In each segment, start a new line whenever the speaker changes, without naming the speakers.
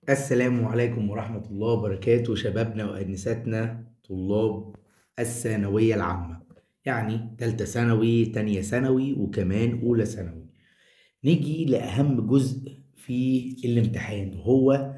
السلام عليكم ورحمة الله وبركاته شبابنا وأنساتنا طلاب الثانوية العامة يعني تالتة ثانوي تانية ثانوي وكمان أولى ثانوي نيجي لأهم جزء في الامتحان وهو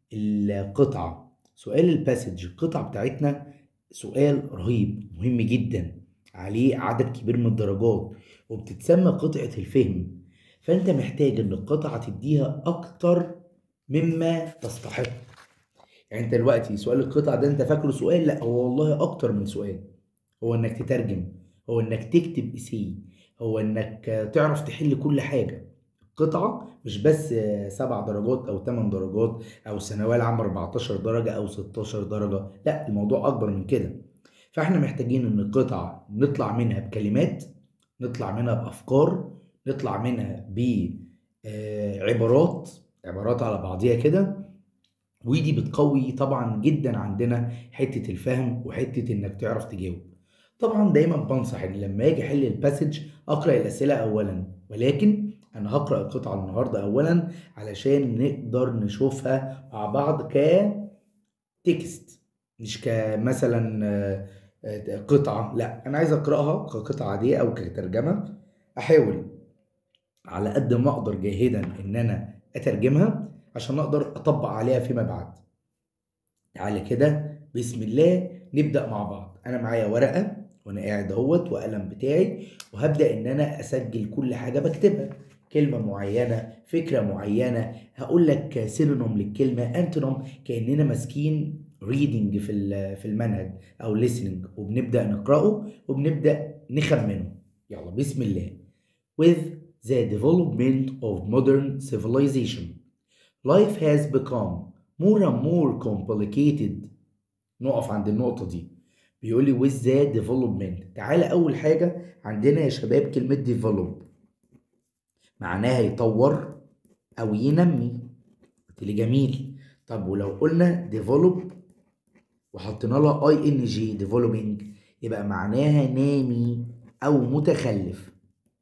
القطعة سؤال الباسج القطعة بتاعتنا سؤال رهيب مهم جدا عليه عدد كبير من الدرجات وبتتسمى قطعة الفهم فأنت محتاج إن القطعة تديها أكتر مما تستحق يعني انت دلوقتي سؤال القطع ده انت فاكره سؤال لا هو والله اكتر من سؤال هو انك تترجم هو انك تكتب اسي هو انك تعرف تحل كل حاجة قطعة مش بس سبع درجات او ثمان درجات او الثانوية العامة 14 درجة او 16 درجة لا الموضوع اكبر من كده فاحنا محتاجين ان القطعة نطلع منها بكلمات نطلع منها بافكار نطلع منها بعبارات عبارات على بعضيها كده ودي بتقوي طبعا جدا عندنا حته الفهم وحته انك تعرف تجاوب طبعا دايما بنصح ان لما اجي احل الباسج اقرا الاسئله اولا ولكن انا هقرا القطعه النهارده اولا علشان نقدر نشوفها مع بعض كتكست مش كمثلا قطعه لا انا عايز اقراها كقطعه عاديه او كترجمه احاول على قد ما اقدر جاهدا ان انا اترجمها عشان اقدر اطبق عليها فيما بعد تعالى كده بسم الله نبدا مع بعض انا معايا ورقه وانا قاعد اهوت وقلم بتاعي وهبدا ان انا اسجل كل حاجه بكتبها كلمة معينة فكرة معينة هقول لك سينونيم للكلمة انتونيم كأننا ماسكين ريدنج في في المنهج او listening وبنبدأ نقرأه وبنبدأ نخمنه يلا بسم الله with the development of modern civilization. Life has become more and more complicated. نقف عند النقطة دي. بيقول لي with the development. تعالى أول حاجة عندنا يا شباب كلمة develop. معناها يطور أو ينمي. قلت لي جميل. طب ولو قلنا develop وحطينا لها اي ان جي developing يبقى معناها نامي أو متخلف.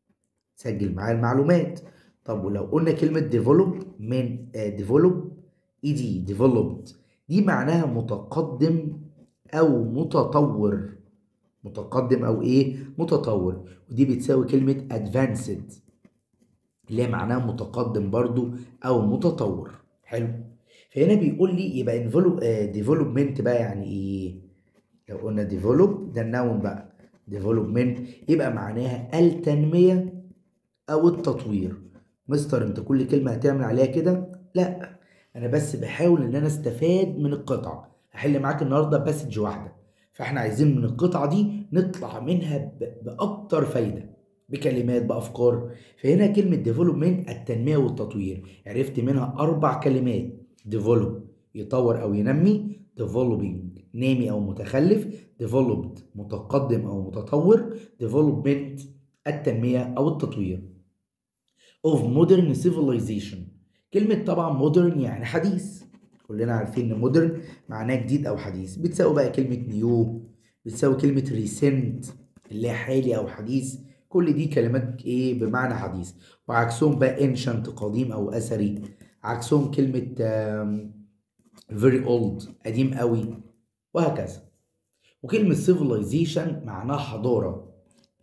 سجل معايا المعلومات طب ولو قلنا كلمة develop من uh, develop اي دي developed دي معناها متقدم او متطور متقدم او ايه متطور ودي بتساوي كلمة advanced اللي هي معناها متقدم برضو او متطور حلو فهنا بيقول لي يبقى uh, development بقى يعني ايه لو قلنا develop ده النون بقى development يبقى معناها التنمية او التطوير مستر انت كل كلمه هتعمل عليها كده لا انا بس بحاول ان انا استفاد من القطعه هحل معاك النهارده باسج واحده فاحنا عايزين من القطعه دي نطلع منها باكتر فايده بكلمات بافكار فهنا كلمه ديفلوبمنت التنميه والتطوير عرفت منها اربع كلمات ديفلوب يطور او ينمي developing نامي او متخلف developed متقدم او متطور development التنمية أو التطوير of modern civilization كلمة طبعا modern يعني حديث كلنا عارفين ان modern معناه جديد أو حديث بتساوي بقى كلمة new بتساوي كلمة recent اللي هي حالي أو حديث كل دي كلمات ايه بمعنى حديث وعكسهم بقى ancient قديم أو أثري عكسهم كلمة very old قديم قوي وهكذا وكلمة civilization معناها حضارة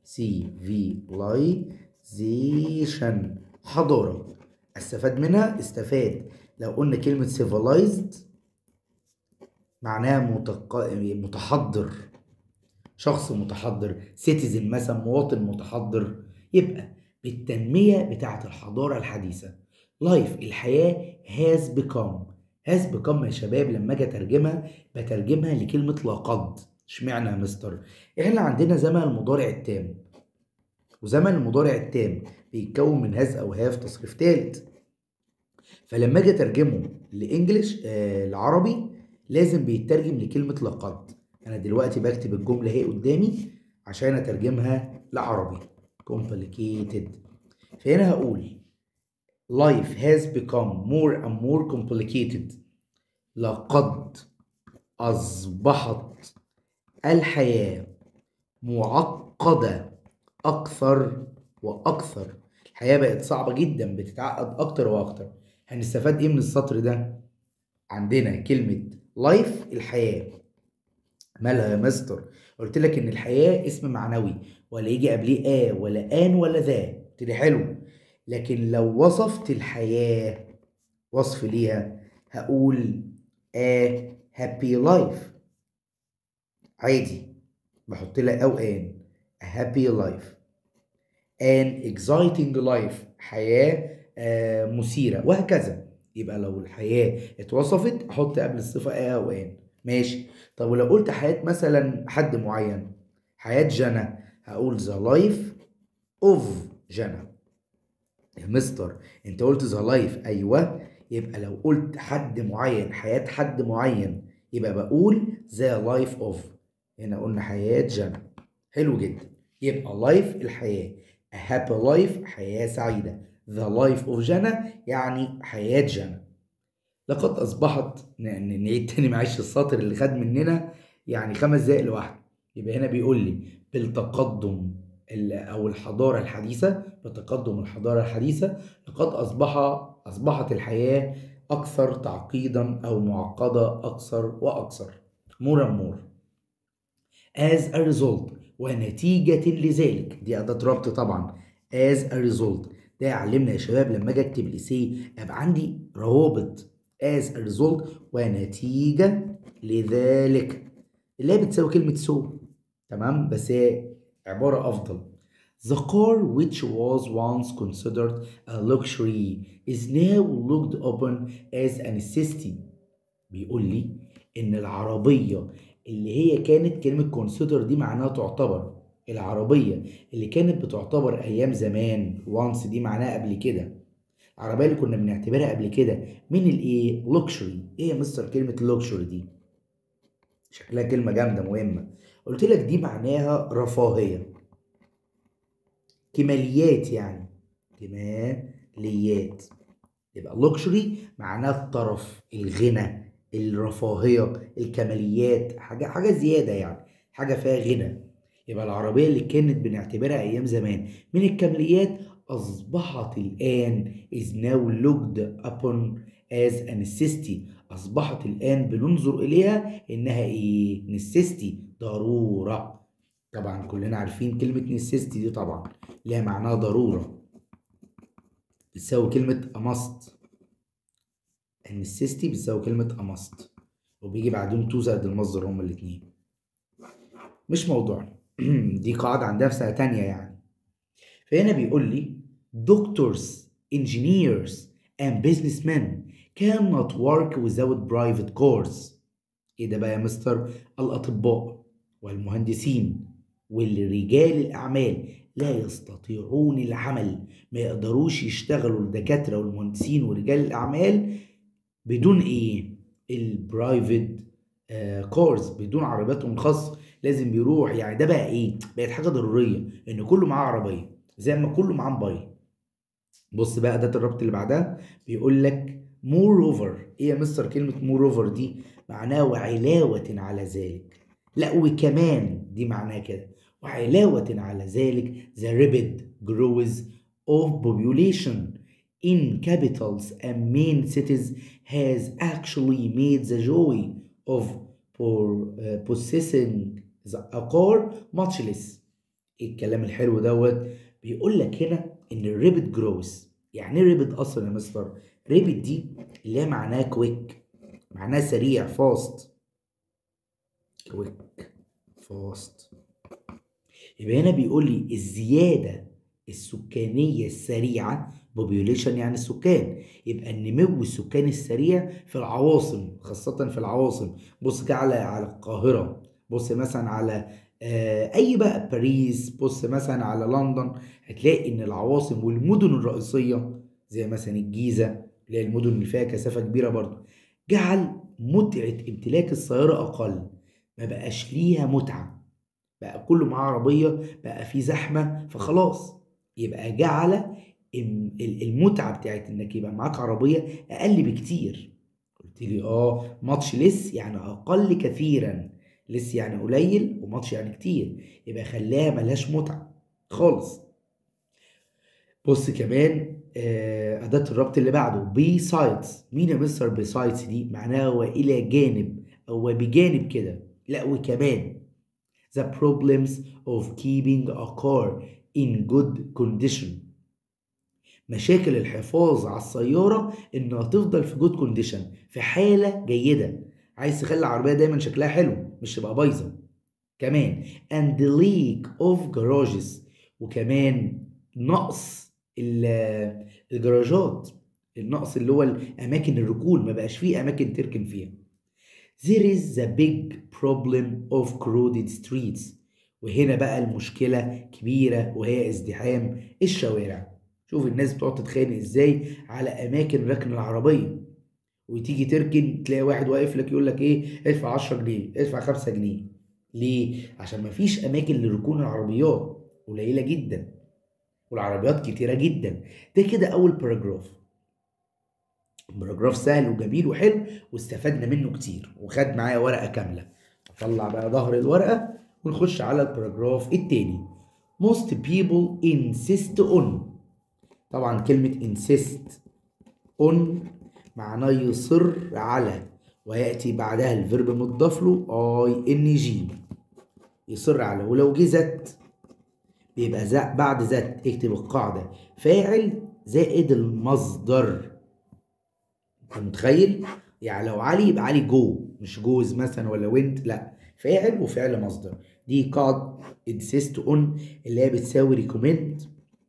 civilization حضارة استفاد منها استفاد لو قلنا كلمة civilized معناها متق... متحضر شخص متحضر citizen مثلا مواطن متحضر يبقى بالتنمية بتاعة الحضارة الحديثة life الحياة has become has become يا شباب لما اجي اترجمها بترجمها لكلمة لقد اشمعنى يا مستر احنا عندنا زمن المضارع التام وزمن المضارع التام بيتكون من هاز او هاف تصريف ثالث فلما اجي اترجمه لانجلش آه العربي لازم بيترجم لكلمه لقد انا دلوقتي بكتب الجمله اهي قدامي عشان اترجمها لعربي complicated فهنا هقول life has become more and more complicated لقد أصبحت الحياة معقدة أكثر وأكثر الحياة بقت صعبة جدا بتتعقد أكتر وأكتر هنستفاد إيه من السطر ده؟ عندنا كلمة لايف الحياة مالها يا مستر قلت لك ان الحياة اسم معنوي ولا يجي قبليه آ ولا آن ولا ذا قلت لي حلو لكن لو وصفت الحياة وصف ليها هقول a happy life عادي بحط لها او ان a happy life an exciting life حياة آه، مثيرة وهكذا يبقى لو الحياة اتوصفت احط قبل الصفة a او ان ماشي طب ولو قلت حياة مثلا حد معين حياة جنى هقول the life of جنى يا مستر انت قلت ذا لايف ايوه يبقى لو قلت حد معين حياة حد معين يبقى بقول ذا لايف اوف هنا قلنا حياة جنى حلو جدا يبقى لايف الحياة a happy life حياة سعيدة the life of جنى يعني حياة جنى لقد أصبحت ن- ن- نعيد تاني معلش السطر اللي خد مننا يعني خمس دقايق لوحده يبقى هنا بيقول لي بالتقدم ال- أو الحضارة الحديثة بتقدم الحضارة الحديثة لقد أصبح أصبحت الحياة أكثر تعقيدا أو معقدة أكثر وأكثر more and more as a result ونتيجة لذلك دي أداة ربط طبعا as a result ده يعلمنا يا شباب لما أجي أكتب الإسي أبقى عندي روابط as a result ونتيجة لذلك اللي هي بتساوي كلمة so تمام بس هي عبارة أفضل The car which was once considered a luxury is now looked upon as a necessity بيقول لي إن العربية اللي هي كانت كلمة consider دي معناها تعتبر العربية اللي كانت بتعتبر أيام زمان once دي معناها قبل كده العربية اللي كنا بنعتبرها قبل كده من الإيه؟ luxury إيه يا مستر كلمة luxury دي؟ شكلها كلمة جامدة مهمة قلت لك دي معناها رفاهية كماليات يعني كماليات يبقى luxury معناه الطرف الغنى الرفاهية الكماليات حاجة حاجة زيادة يعني حاجة فيها غنى يبقى العربية اللي كانت بنعتبرها أيام زمان من الكماليات أصبحت الآن is now looked upon as a necessity أصبحت الآن بننظر إليها إنها إيه necessity ضرورة طبعا كلنا عارفين كلمة necessity دي طبعا ليها معناها ضرورة بتساوي كلمة a must necessity بتساوي كلمة a must وبيجي بعدهم تو زائد المصدر هما الاتنين مش موضوعنا دي قاعدة عندنا في سنة تانية يعني فهنا بيقول لي doctors engineers and businessmen cannot work without private cars ايه ده بقى يا مستر الأطباء والمهندسين والرجال الأعمال لا يستطيعون العمل ما يقدروش يشتغلوا الدكاترة والمهندسين ورجال الأعمال بدون ايه البرايفت كارز بدون عربياتهم الخاصة لازم بيروح يعني ده بقى ايه بقت حاجة ضرورية ان كله معاه عربية زي ما كله معاه موبايل بص بقى أداة الربط اللي بعدها بيقول لك moreover ايه يا مستر كلمة moreover دي معناها وعلاوة على ذلك لا وكمان دي معناها كده وعلاوة على ذلك the rapid growth of population in capitals and main cities has actually made the joy of for, uh, possessing the- a car much less ايه الكلام الحلو دوت بيقول لك هنا ان الريبت جروث يعني ايه ريبت اصلا يا مستر ريبت دي اللي هي معناها كويك معناها سريع فاست كويك فاست يبقى هنا بيقول لي الزياده السكانيه السريعه population يعني السكان يبقى النمو السكاني السريع في العواصم خاصة في العواصم بص كده على على القاهرة بص مثلا على آه، اي بقى باريس بص مثلا على لندن هتلاقي ان العواصم والمدن الرئيسية زي مثلا الجيزة اللي هي المدن اللي فيها كثافة كبيرة برضه جعل متعة امتلاك السيارة أقل ما بقاش ليها متعة بقى كله معاه عربية بقى في زحمة فخلاص يبقى جعل ام- ال- المتعه بتاعت انك يبقى معاك عربيه اقل بكتير قلت لي اه ماتش لس يعني اقل كثيرا لس يعني قليل وماتش يعني كتير يبقى خلاها ملهاش متعه خالص بص كمان آه، أداة الربط اللي بعده besides مين يا مستر besides دي معناها وإلى جانب أو بجانب كده لا وكمان the problems of keeping a car in good condition مشاكل الحفاظ على السيارة إنها تفضل في جود كونديشن في حالة جيدة عايز تخلي العربية دايما شكلها حلو مش تبقى بايظة كمان and the leak of garages وكمان نقص ال- الجراجات النقص اللي هو الأماكن الركون ما بقاش فيه أماكن تركن فيها There is a big problem of crowded streets وهنا بقى المشكلة كبيرة وهي ازدحام الشوارع شوف الناس بتقعد تتخانق ازاي على أماكن ركن العربية وتيجي تركن تلاقي واحد واقف لك يقول لك ايه ادفع 10 جنيه ادفع 5 جنيه ليه؟ عشان مفيش أماكن لركون العربيات قليلة جدا والعربيات كتيرة جدا ده كده أول باراجراف باراجراف سهل وجميل وحلو واستفدنا منه كتير وخد معايا ورقة كاملة اطلع بقى ظهر الورقة ونخش على الباراجراف التاني most people insist on طبعا كلمة insist on معناه يصر على ويأتي بعدها الفيرب مضاف له اي ان جي يصر على ولو جه ذات بيبقى ذات بعد ذات اكتب القاعدة فاعل زائد المصدر انت متخيل؟ يعني لو علي يبقى علي جو مش جوز مثلا ولا وينت لا فاعل وفعل مصدر دي قاعدة insist on اللي هي بتساوي ريكومند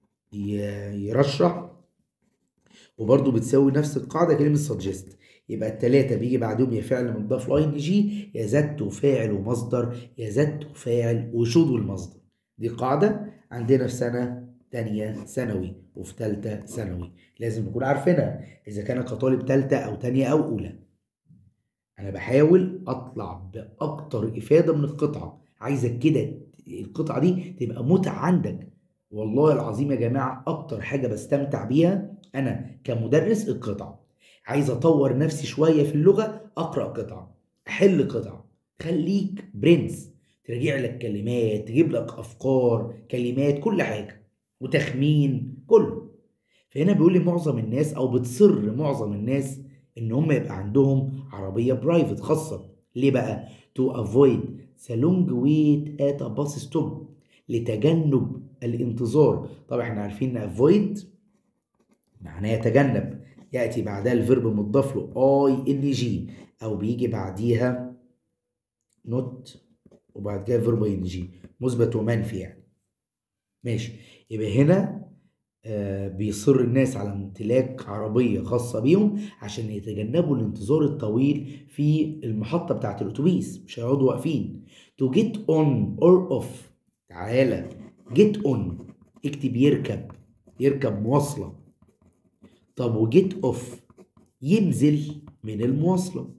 يرشح وبرضه بتساوي نفس القاعدة كلمة suggest يبقى التلاتة بيجي بعدهم يا فعل مضاف لاي ان جي يا ذات وفاعل ومصدر يا ذات وفاعل وشود والمصدر دي قاعدة عندنا في سنة تانية ثانوي وفي تالتة ثانوي لازم نكون عارفينها إذا كان كطالب تالتة أو تانية أو أولى أنا بحاول أطلع بأكتر إفادة من القطعة عايزك كده القطعة دي تبقى متعة عندك والله العظيم يا جماعة أكتر حاجة بستمتع بيها أنا كمدرس القطعة عايز أطور نفسي شوية في اللغة أقرأ قطعة أحل قطعة خليك برنس ترجع لك كلمات تجيب لك أفكار كلمات كل حاجة وتخمين كله فهنا بيقول لي معظم الناس أو بتصر معظم الناس إن هم يبقى عندهم عربية برايفت خاصة ليه بقى؟ to avoid the long wait at a bus stop لتجنب الانتظار طبعا احنا عارفين ان avoid معناه يتجنب ياتي بعدها الفيرب مضاف له اي ان جي او بيجي بعديها نوت وبعد كده فيرب ان جي مثبت ومنفي يعني ماشي يبقى هنا آه بيصر الناس على امتلاك عربية خاصة بيهم عشان يتجنبوا الانتظار الطويل في المحطة بتاعة الأتوبيس مش هيقعدوا واقفين to get on or off تعالى get on اكتب يركب يركب مواصلة طب وجيت اوف ينزل من المواصلة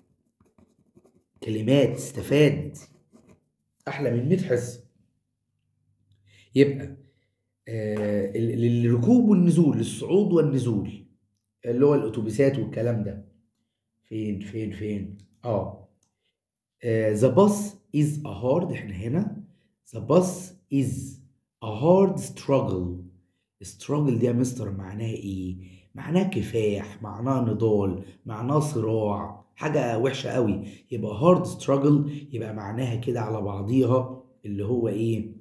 كلمات استفاد أحلى من 100 حصة يبقى آه للركوب والنزول للصعود والنزول اللي هو الأتوبيسات والكلام ده فين فين فين اه ذا باص از ا هارد احنا هنا ذا باص از ا هارد ستراجل ستراجل دي يا مستر معناها ايه معناها كفاح معناها نضال معناها صراع حاجة وحشة قوي يبقى هارد ستراجل يبقى معناها كده على بعضيها اللي هو ايه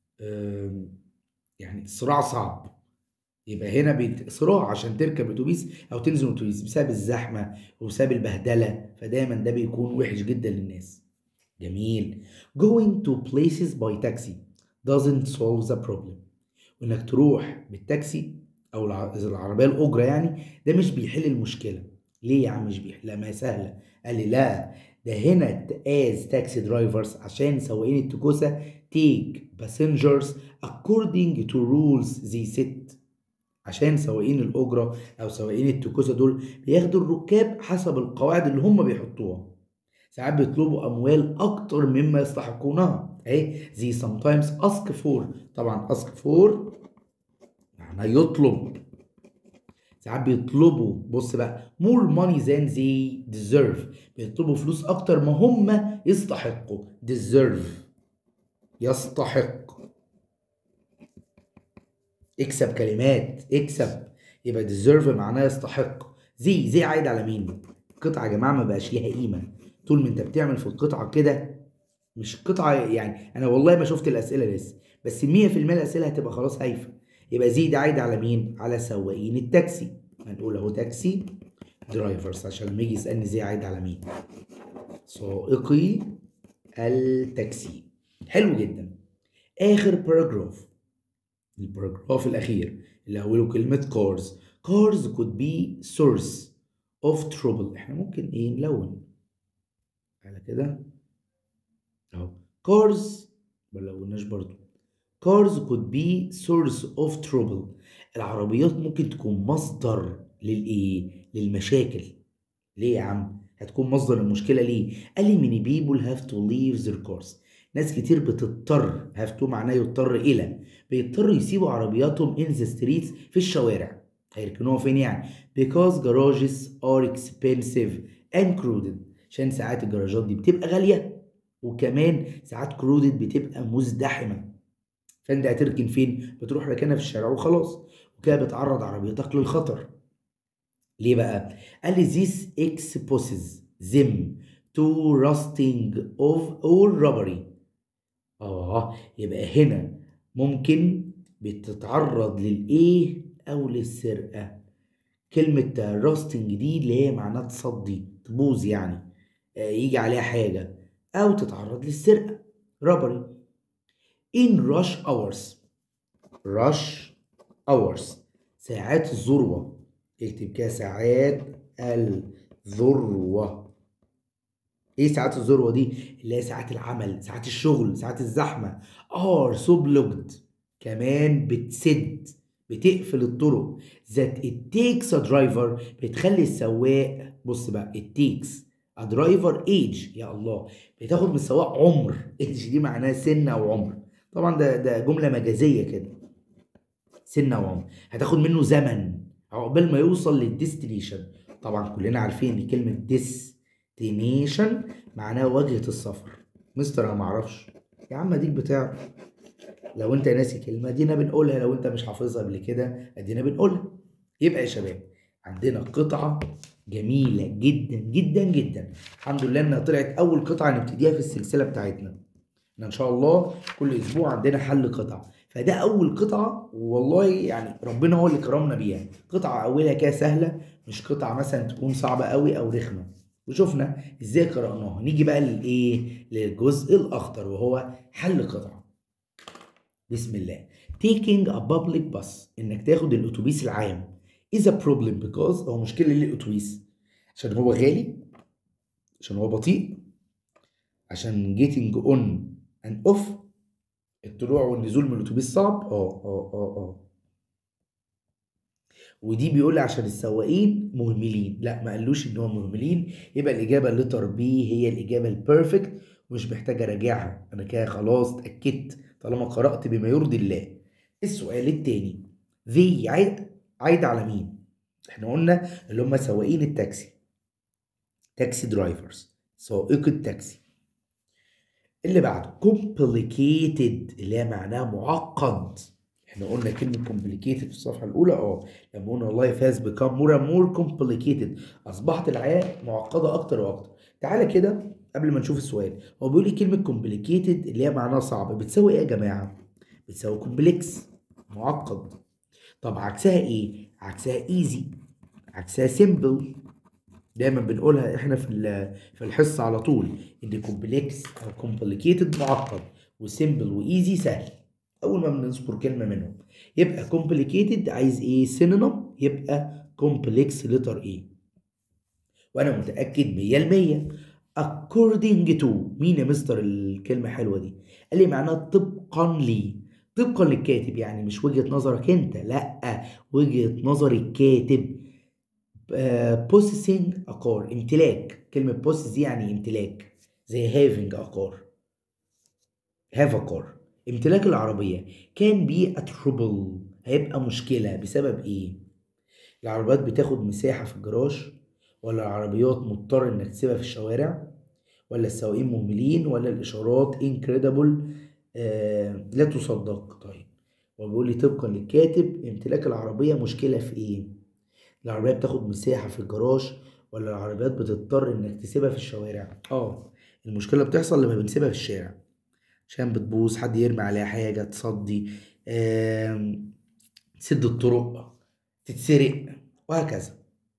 يعني صراع صعب يبقى هنا بيت... صراع عشان تركب اتوبيس او تنزل اتوبيس بسبب الزحمه وبسبب البهدله فدايما ده بيكون وحش جدا للناس جميل going to places by taxi doesn't solve the problem وانك تروح بالتاكسي او العربيه الاجره يعني ده مش بيحل المشكله ليه يا عم مش بيحل ما سهله قال لي لا ده هنا as taxi drivers عشان سواقين التكوسه take passengers according to rules they set عشان سواقين الأجرة أو سواقين التكوسة دول بياخدوا الركاب حسب القواعد اللي هم بيحطوها ساعات بيطلبوا أموال أكتر مما يستحقونها أهي زي sometimes ask for طبعا ask for معناه يطلب ساعات بيطلبوا بص بقى more money than they deserve بيطلبوا فلوس أكتر ما هم يستحقوا deserve يستحق اكسب كلمات اكسب يبقى deserve معناه يستحق زي زي عايد على مين القطعة يا جماعة ما بقاش ليها قيمة طول ما انت بتعمل في القطعة كده مش قطعة يعني انا والله ما شفت الاسئلة لسه بس 100% الاسئلة هتبقى خلاص هايفة يبقى زي ده عايد على مين على سواقين التاكسي هنقول اهو تاكسي درايفرز عشان لما يجي يسألني زي عايد على مين سائقي التاكسي حلو جدا اخر باراجراف الباراجراف الاخير اللي اوله كلمه cars cars could be source of trouble احنا ممكن ايه نلون على كده اهو cars ما لوناش برضو cars could be source of trouble العربيات ممكن تكون مصدر للايه للمشاكل ليه يا عم هتكون مصدر المشكلة ليه؟ قال لي many people have to leave their cars ناس كتير بتضطر have to معناه يضطر إلى بيضطروا يسيبوا عربياتهم in the streets في الشوارع هيركنوها فين يعني؟ because garages are expensive and crowded عشان ساعات الجراجات دي بتبقى غالية وكمان ساعات crowded بتبقى مزدحمة فانت هتركن فين؟ بتروح ركنها في الشارع وخلاص وكده بتعرض عربيتك للخطر ليه بقى؟ قال لي this exposes them to rusting of or robbery اه يبقى هنا ممكن بتتعرض للايه او للسرقه كلمة راستنج دي اللي هي معناها تصدي تبوظ يعني آه، يجي عليها حاجة أو تتعرض للسرقة robbery in rush hours rush hours ساعات الذروة اكتب كده ساعات الذروة ايه ساعات الذروة دي اللي هي ساعات العمل ساعات الشغل ساعات الزحمة are so blocked كمان بتسد بتقفل الطرق that it takes a driver بتخلي السواق بص بقى it takes a driver age يا الله بتاخد من السواق عمر age دي معناها سن او عمر طبعا ده ده جملة مجازية كده سن او عمر هتاخد منه زمن عقبال ما يوصل للديستنيشن طبعا كلنا عارفين ان كلمة ديستنيشن معناها وجهة السفر مستر انا معرفش يا عم اديك بتعرف لو انت ناسي كلمة ادينا بنقولها لو انت مش حافظها قبل كده ادينا بنقولها يبقى يا شباب عندنا قطعة جميلة جدا جدا جدا الحمد لله انها طلعت اول قطعة نبتديها في السلسلة بتاعتنا احنا ان شاء الله كل اسبوع عندنا حل قطع فده اول قطعة والله يعني ربنا هو اللي كرمنا بيها قطعة اولها كده سهلة مش قطعة مثلا تكون صعبة قوي او رخمة وشفنا ازاي قرأناها نيجي بقى للايه للجزء الاخطر وهو حل قطعة بسم الله taking a public bus انك تاخد الاتوبيس العام is a problem because هو مشكلة ليه الاتوبيس عشان هو غالي عشان هو بطيء عشان getting on and off الطلوع والنزول من الاتوبيس صعب اه اه اه اه ودي بيقول لي عشان السواقين مهملين لا ما قالوش ان هم مهملين يبقى الاجابه لتر بي هي الاجابه البيرفكت ومش محتاج اراجعها انا كده خلاص اتاكدت طالما قرات بما يرضي الله السؤال التاني ذي عايد عايد على مين احنا قلنا اللي هم سواقين التاكسي تاكسي درايفرز سائق التاكسي اللي بعده complicated اللي هي معناها معقد احنا قلنا كلمة complicated في الصفحة الأولى اه لما قلنا life has become more and more complicated أصبحت الحياة معقدة أكتر وأكتر تعالى كده قبل ما نشوف السؤال هو بيقول لي كلمة complicated اللي هي معناها صعب بتساوي إيه يا جماعة؟ بتساوي complex معقد طب عكسها إيه؟ عكسها easy عكسها simple دايما بنقولها احنا في ال- في الحصه على طول ان كومبلكس او كومبليكيتد معقد وسيمبل وايزي سهل اول ما بنذكر كلمه منهم يبقى كومبليكيتد عايز ايه سينونيم يبقى كومبلكس لتر ايه وانا متاكد 100% according to مين يا مستر الكلمه حلوه دي قال لي معناها طبقا لي طبقا للكاتب يعني مش وجهه نظرك انت لا وجهه نظر الكاتب possessing a car امتلاك كلمة possess دي يعني امتلاك زي having a car have a car امتلاك العربية كان be a trouble هيبقى مشكلة بسبب ايه العربيات بتاخد مساحة في الجراج ولا العربيات مضطر انك تسيبها في الشوارع ولا السواقين مهملين ولا الاشارات incredible آه لا تصدق طيب هو بيقول لي طبقا للكاتب امتلاك العربية مشكلة في ايه العربية بتاخد مساحة في الجراج ولا العربيات بتضطر انك تسيبها في الشوارع اه المشكلة بتحصل لما بنسيبها في الشارع عشان بتبوظ حد يرمي عليها حاجة تصدي آم، تسد الطرق تتسرق وهكذا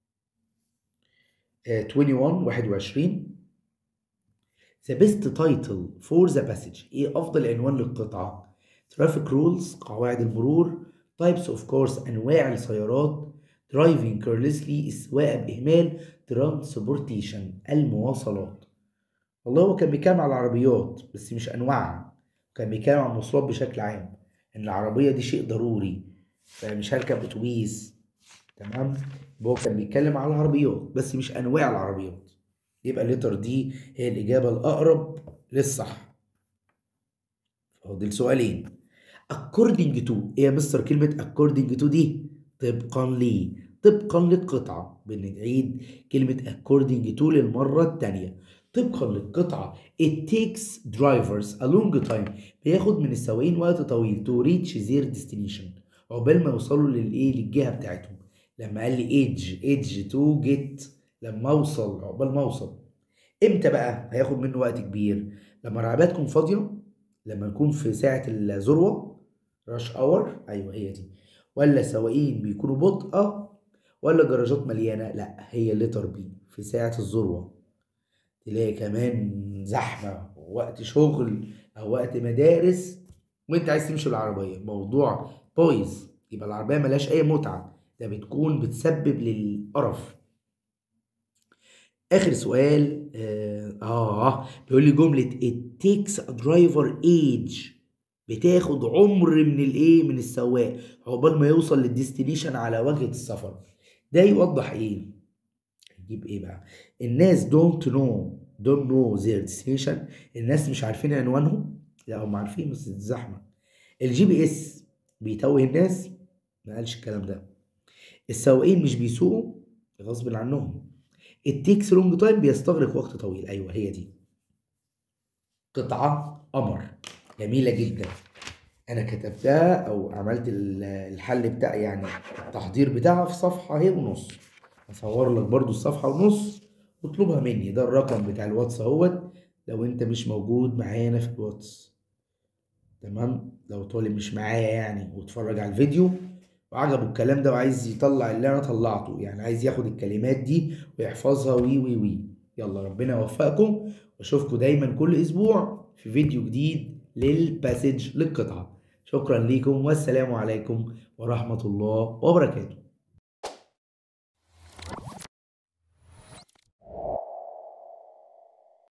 آه، 21 21 The best title for the passage ايه افضل عنوان للقطعة traffic rules قواعد المرور types of cars انواع السيارات driving carelessly السواقة بإهمال transportation المواصلات والله هو كان بيتكلم على العربيات بس مش انواعها كان بيتكلم عن المواصلات بشكل عام ان العربية دي شيء ضروري فمش هركب اتوبيس تمام يبقى هو كان بيتكلم على العربيات بس مش انواع العربيات يبقى الليتر دي هي الإجابة الأقرب للصح فاضل سؤالين according to إيه يا مستر كلمة according to دي طبقا لي طبقا للقطعة بنعيد كلمة according to للمرة التانية طبقا للقطعة it takes drivers a long time بياخد من السواقين وقت طويل to reach their destination عقبال ما يوصلوا للإيه للجهة بتاعتهم لما قال لي age age to get لما اوصل عقبال ما اوصل امتى بقى هياخد منه وقت كبير لما العربية تكون فاضية لما نكون في ساعة الذروة راش اور ايوه هي دي ولا سواقين بيكونوا بطء ولا جراجات مليانة لا هي لتر بي في ساعة الذروة تلاقي كمان زحمة وقت شغل او وقت مدارس وانت عايز تمشي بالعربية موضوع بايظ يبقى العربية ملهاش اي متعة ده بتكون بتسبب للقرف اخر سؤال اه, آه بيقول لي جمله it takes a driver age بتاخد عمر من الايه من السواق عقبال ما يوصل للديستنيشن على وجهه السفر ده يوضح ايه يجيب ايه بقى الناس don't know don't know their destination الناس مش عارفين عنوانهم لا هم عارفين بس الزحمه الجي بي اس بيتوه الناس ما قالش الكلام ده السواقين مش بيسوقوا غصب عنهم التيكس لونج تايم بيستغرق وقت طويل ايوه هي دي قطعه قمر جميله جدا انا كتبتها او عملت ال- الحل بتاع يعني التحضير بتاعها في صفحه اهي ونص هصور لك برضو الصفحه ونص واطلبها مني ده الرقم بتاع الواتس اهوت لو انت مش موجود معانا في الواتس تمام لو طالب مش معايا يعني واتفرج على الفيديو وعجبه الكلام ده وعايز يطلع اللي انا طلعته يعني عايز ياخد الكلمات دي ويحفظها وي وي وي يلا ربنا يوفقكم واشوفكم دايما كل اسبوع في فيديو جديد للباسج للقطعة شكرا ليكم والسلام عليكم ورحمة الله وبركاته